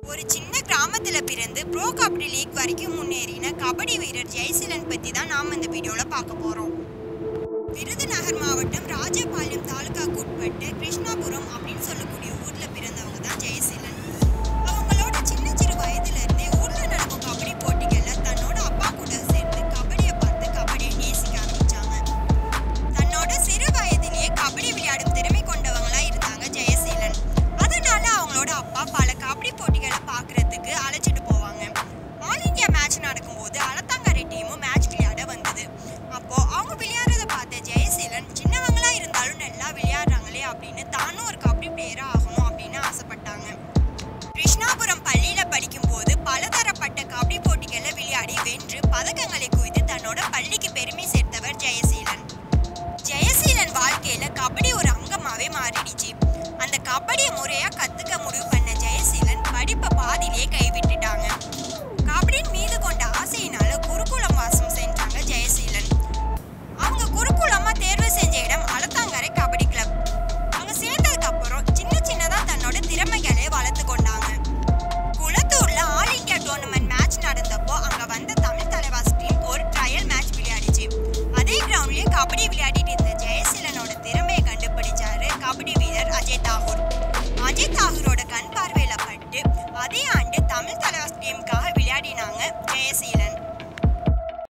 ஒரு சின்ன கிராமத்துல பிறந்து ப்ரோ கபடி லீக் வரைக்கும் முன்னேறின கபடி வீரர் ஜெயசீலன் பத்தி தான் நாம இந்த வீடியோல பார்க்க போறோம் விருதுநகர் மாவட்டம் ராஜபாளையம் தாலுகாக்கு உட்பட்ட கிருஷ்ணாபுரம் அப்படின்னு சொல்லக்கூடிய ஊர்ல பிறந்தவங்க தான் ஜெயசீலன் அவங்களோட சின்ன சிறு வயதுல இருந்தே ஊர்ல நடக்கும் கபடி போட்டிகள்ல தன்னோட அப்பா கூட சேர்ந்து கபடியை பார்த்து கபடியை நேசிக்க ஆரம்பிச்சாங்க தன்னோட சிறு வயதிலேயே கபடி விளையாடும் திறமை கொண்டவங்களா இருந்தாங்க ஜெயசீலன் அதனால அவங்களோட அப்பா பல கபடி போட்டிகளை பார்க்கறதுக்கு அழைச்சிட்டு போவாங்க ஆல் இந்தியா மேட்ச் நடக்கும்போது அலத்தாங்கரை டீமும் மேட்ச் விளையாட வந்தது அப்போ அவங்க விளையாடுறத பார்த்த ஜெயசீலன் சின்னவங்களா இருந்தாலும் நல்லா விளையாடுறாங்களே அப்படின்னு தானும் ஒரு கபடி பிளேயரா ஆகணும் அப்படின்னு ஆசைப்பட்டாங்க கிருஷ்ணாபுரம் பள்ளியில படிக்கும்போது பலதரப்பட்ட கபடி போட்டிகளில் விளையாடி வென்று பதக்கங்களை குவித்து தன்னோட பள்ளிக்கு பெருமை சேர்த்தவர் ஜெயசீலன் ஜெயசீலன் வாழ்க்கையில கபடி ஒரு அங்கமாவே மாறிடுச்சு அந்த கபடியை முறையா கத்துக்கிட்டு